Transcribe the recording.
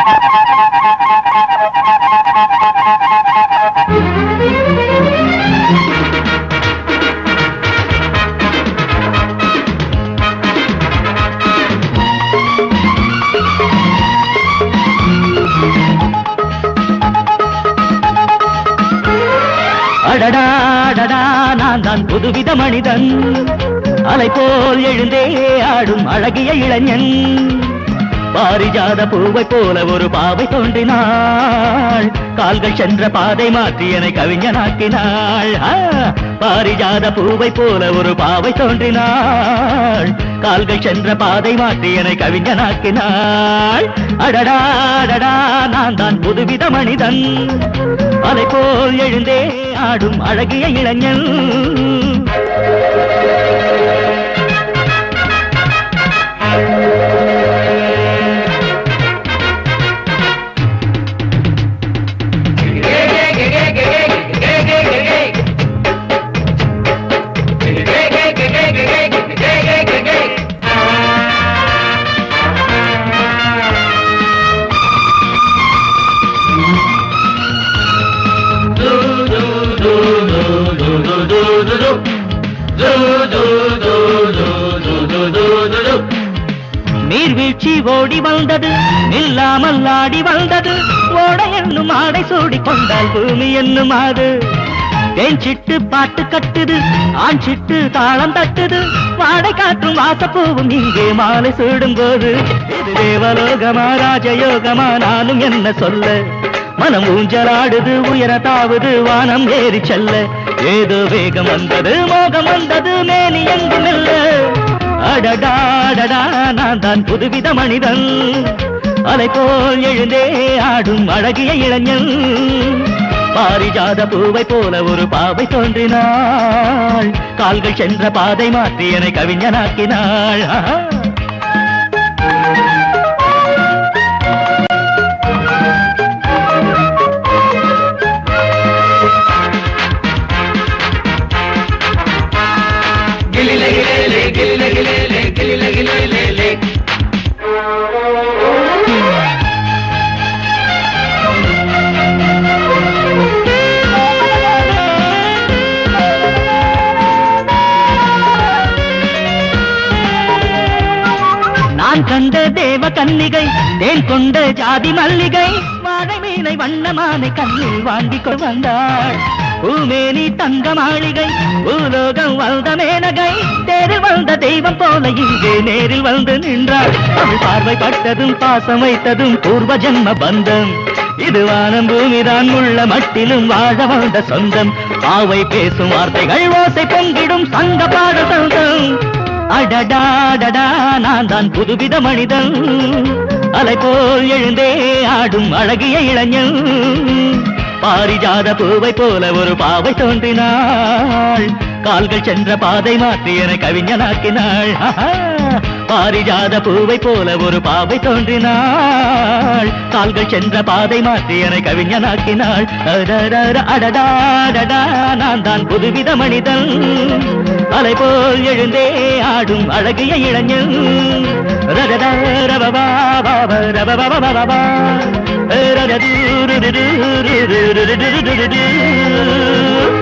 அடடா அடடா நான் தான் புதுவித மனிதன் அலை போல் எழுந்தே ஆடும் அழகிய இளைஞன் பாரிஜாத பூவை போல ஒரு பாவை தோன்றினாள் கால்கள் சென்ற பாதை மாற்றி என்னை கவிஞனாக்கினாள் ஆ, பாரிஜாத பூவை போல ஒரு பாவை தோன்றினாள் கால்கள் சென்ற பாதை மாற்றி என்னை கவிஞனாக்கினாள் அடடா அடடா நான் தான் புதுவித மனிதன் அலை போல் எழுந்தே ஆடும் அழகிய இளைஞன் நீர்வீழ்ச்சி ஓடி வந்தது நில்லாமல் ஆடி வந்தது ஓட என்னும் ஆடை சூடி கொண்டால் பூமி என்னும் ஆடு தேன் சிட்டு பாட்டு கட்டுது ஆண் சிட்டு தாளம் தட்டுது வாடை காற்றும் வாசப்பூவும் இங்கே மாலை சூடும் போது இது தேவலோகமா ராஜயோகமா நானும் என்ன சொல்ல மனம் ஊஞ்சலாடுது உயர தாவுது வானம் ஏறி செல்ல ஏதோ வேகம் வந்தது மோகம் வந்தது மேனி எங்கும் இல்ல அடடாடடா நான் தான் புதுவித மனிதன் அலை போல் எழுந்தே ஆடும் அழகிய இளைஞன் பாரிஜாத பூவை போல ஒரு பாவை தோன்றினாள் கால்கள் சென்ற பாதை மாற்றி என்னை கவிஞனாக்கினாள் ஆஹா. நான் கண்ட தேவ கன்னிகை தேன் கொண்ட ஜாதி மல்லிகை வாழை மீனை வண்ணமானை கண்ணில் வாங்கி கொண்டு வந்தாள் பூமேனி தங்க மாளிகை பூலோகம் வந்த மேனகை தேரில் வந்த தெய்வம் போல இங்கே நேரில் வந்து நின்றாள் அவள் பார்வை பட்டதும் பாசம் வைத்ததும் பூர்வ ஜென்ம பந்தம் இது வானம் பூமிதான் உள்ள மட்டிலும் வாழ வந்த சொந்தம் பாவை பேசும் வார்த்தைகள் ஓசை பொங்கிடும் சங்க பாட சொந்தம் அடடாடடா நான் தான் புதுவித மனிதன் அலை போல் எழுந்தே ஆடும் அழகிய இளைஞன் பாரிஜாத பூவை போல ஒரு பாவை தோன்றினாள் கால்கள் சென்ற பாதை மாற்றி என கவிஞனாக்கினாள் ஆஹா. பாரிஜாத பூவை போல ஒரு பாவை தோன்றினாள் கால்கள் சென்ற பாதை மாற்றி என கவிஞனாக்கினாள் அடடட, அடடாடடா நான் தான் புதுவித மனிதன் அலை போல் எழுந்தே ஆடும் அழகிய இளைஞன் ரததா, ரபபா, பாபா, ரபபபபபபா. ரதது, ருதுது, ருதுது, ருதுது, ருதுது.